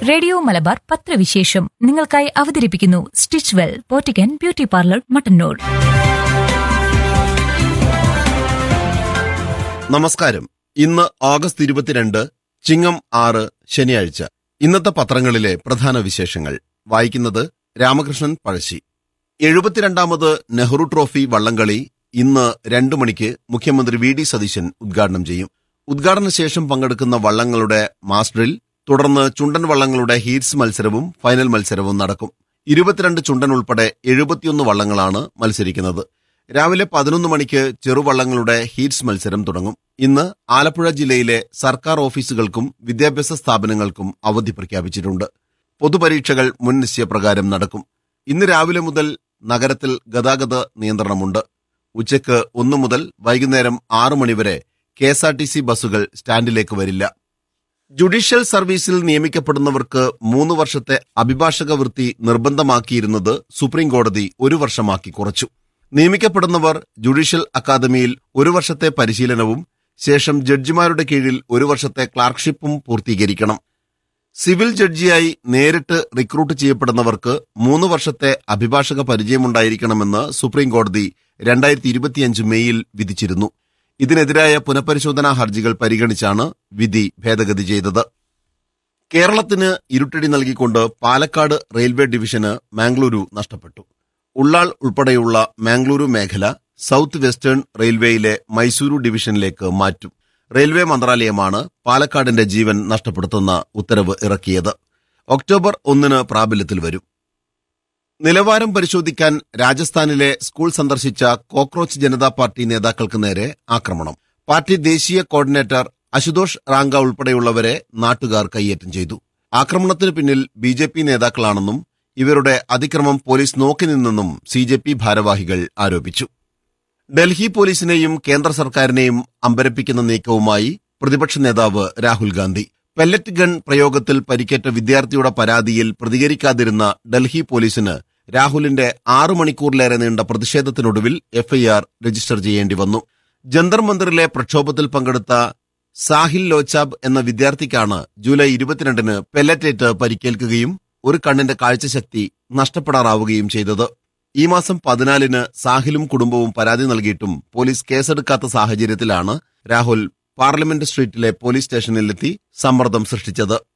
radio Malabar പത്രവിശേഷം നിങ്ങൾക്കായി അവതരിപ്പിക്കുന്നു സ്റ്റിച്ച് വെൽ പോറ്റിക്കൻ ബ്യൂട്ടി പാർലർ മട്ടന്നൂർ നമസ്കാരം ഇന്ന് ഓഗസ്റ്റ് ഇരുപത്തിരണ്ട് ചിങ്ങം ആറ് ശനിയാഴ്ച ഇന്നത്തെ പത്രങ്ങളിലെ പ്രധാന വിശേഷങ്ങൾ വായിക്കുന്നത് രാമകൃഷ്ണൻ പഴശ്ശി എഴുപത്തിരണ്ടാമത് നെഹ്റു ട്രോഫി വള്ളംകളി ഇന്ന് രണ്ടു മണിക്ക് മുഖ്യമന്ത്രി വി ഡി സതീശൻ ഉദ്ഘാടനം ചെയ്യും ഉദ്ഘാടന ശേഷം പങ്കെടുക്കുന്ന വള്ളങ്ങളുടെ മാസ്റ്ററിൽ തുടർന്ന് ചുണ്ടൻ വള്ളങ്ങളുടെ ഹീറ്റ്സ് മത്സരവും ഫൈനൽ മത്സരവും നടക്കും ഇരുപത്തിരണ്ട് ചുണ്ടൻ ഉൾപ്പെടെ എഴുപത്തിയൊന്ന് വള്ളങ്ങളാണ് മത്സരിക്കുന്നത് രാവിലെ പതിനൊന്ന് മണിക്ക് ചെറുവള്ളങ്ങളുടെ ഹീറ്റ്സ് മത്സരം തുടങ്ങും ഇന്ന് ആലപ്പുഴ ജില്ലയിലെ സർക്കാർ ഓഫീസുകൾക്കും വിദ്യാഭ്യാസ സ്ഥാപനങ്ങൾക്കും അവധി പ്രഖ്യാപിച്ചിട്ടുണ്ട് പൊതുപരീക്ഷകൾ മുൻ നിശ്ചയപ്രകാരം നടക്കും ഇന്ന് രാവിലെ മുതൽ നഗരത്തിൽ ഗതാഗത നിയന്ത്രണമുണ്ട് ഉച്ചയ്ക്ക് ഒന്നു മുതൽ വൈകുന്നേരം ആറു മണിവരെ K S R T C ബസ്സുകൾ സ്റ്റാൻഡിലേക്ക് വരില്ല ജുഡീഷ്യൽ സർവീസിൽ നിയമിക്കപ്പെടുന്നവർക്ക് മൂന്ന് വർഷത്തെ അഭിഭാഷക വൃത്തി നിർബന്ധമാക്കിയിരുന്നത് സുപ്രീം കോടതി ഒരു വർഷമാക്കി കുറച്ചു നിയമിക്കപ്പെടുന്നവർ ജുഡീഷ്യൽ അക്കാദമിയിൽ ഒരു വർഷത്തെ പരിശീലനവും ശേഷം ജഡ്ജിമാരുടെ കീഴിൽ ഒരു വർഷത്തെ ക്ലാർക്ക്ഷിപ്പും പൂർത്തീകരിക്കണം സിവിൽ ജഡ്ജിയായി നേരിട്ട് റിക്രൂട്ട് ചെയ്യപ്പെടുന്നവർക്ക് മൂന്ന് വർഷത്തെ അഭിഭാഷക പരിചയമുണ്ടായിരിക്കണമെന്ന് സുപ്രീം കോടതി രണ്ടായിരത്തി ഇരുപത്തിയഞ്ച് മെയ്യിൽ വിധിച്ചിരുന്നു ഇതിനെതിരായ പുനഃപരിശോധനാ ഹർജികൾ പരിഗണിച്ചാണ് വിധി ഭേദഗതി ചെയ്തത് കേരളത്തിന് ഇരുട്ടടി നൽകിക്കൊണ്ട് പാലക്കാട് റെയിൽവേ ഡിവിഷന് മാംഗ്ലൂരു നഷ്ടപ്പെട്ടു ഉള്ളാൾ ഉൾപ്പെടെയുള്ള മാംഗ്ലൂരു മേഖല സൗത്ത് വെസ്റ്റേൺ റെയിൽവേയിലെ മൈസൂരു ഡിവിഷനിലേക്ക് മാറ്റും റെയിൽവേ മന്ത്രാലയമാണ് പാലക്കാടിന്റെ ജീവൻ നഷ്ടപ്പെടുത്തുന്ന ഉത്തരവ് ഇറക്കിയത് ഒക്ടോബർ ഒന്നിന് പ്രാബല്യത്തിൽ വരും നിലവാരം പരിശോധിക്കാൻ രാജസ്ഥാനിലെ സ്കൂൾ സന്ദർശിച്ച കോക്രോച്ച് ജനതാ പാർട്ടി നേതാക്കൾക്ക് നേരെ ആക്രമണം പാർട്ടി ദേശീയ കോർഡിനേറ്റർ അശുതോഷ് റാങ്ക ഉൾപ്പെടെയുള്ളവരെ നാട്ടുകാർ കൈയേറ്റം ചെയ്തു ആക്രമണത്തിന് പിന്നിൽ ബി ജെ പി നേതാക്കളാണെന്നും ഇവരുടെ അതിക്രമം പോലീസ് നോക്കി നിന്നെന്നും സി ജെ പി ഭാരവാഹികൾ ആരോപിച്ചു ഡൽഹി പോലീസിനെയും കേന്ദ്ര സർക്കാരിനെയും അമ്പരപ്പിക്കുന്ന നീക്കവുമായി പ്രതിപക്ഷ നേതാവ് രാഹുൽ ഗാന്ധി പെല്ലറ്റ് ഗൺ പ്രയോഗത്തിൽ പരിക്കേറ്റ വിദ്യാർത്ഥിയുടെ പരാതിയിൽ പ്രതികരിക്കാതിരുന്ന ഡൽഹി പോലീസിന് രാഹുലിന്റെ ആറു മണിക്കൂറിലേറെ നീണ്ട പ്രതിഷേധത്തിനൊടുവിൽ എഫ്ഐആർ രജിസ്റ്റർ ചെയ്യേണ്ടി വന്നു ജന്തർ മന്ദിറിലെ പ്രക്ഷോഭത്തിൽ പങ്കെടുത്ത സാഹിൽ ലോച്ചാബ് എന്ന വിദ്യാർത്ഥിക്കാണ് ജൂലൈ ഇരുപത്തിരണ്ടിന് പെല്ലറ്റേറ്റ് പരിക്കേൽക്കുകയും ഒരു കണ്ണിന്റെ കാഴ്ചശക്തി നഷ്ടപ്പെടാറാവുകയും ചെയ്തത് ഈ മാസം പതിനാലിന് സാഹിലും കുടുംബവും പരാതി നൽകിയിട്ടും പോലീസ് കേസെടുക്കാത്ത സാഹചര്യത്തിലാണ് രാഹുൽ പാർലമെന്റ് സ്ട്രീറ്റിലെ പോലീസ് സ്റ്റേഷനിലെത്തി സമ്മർദ്ദം സൃഷ്ടിച്ചത്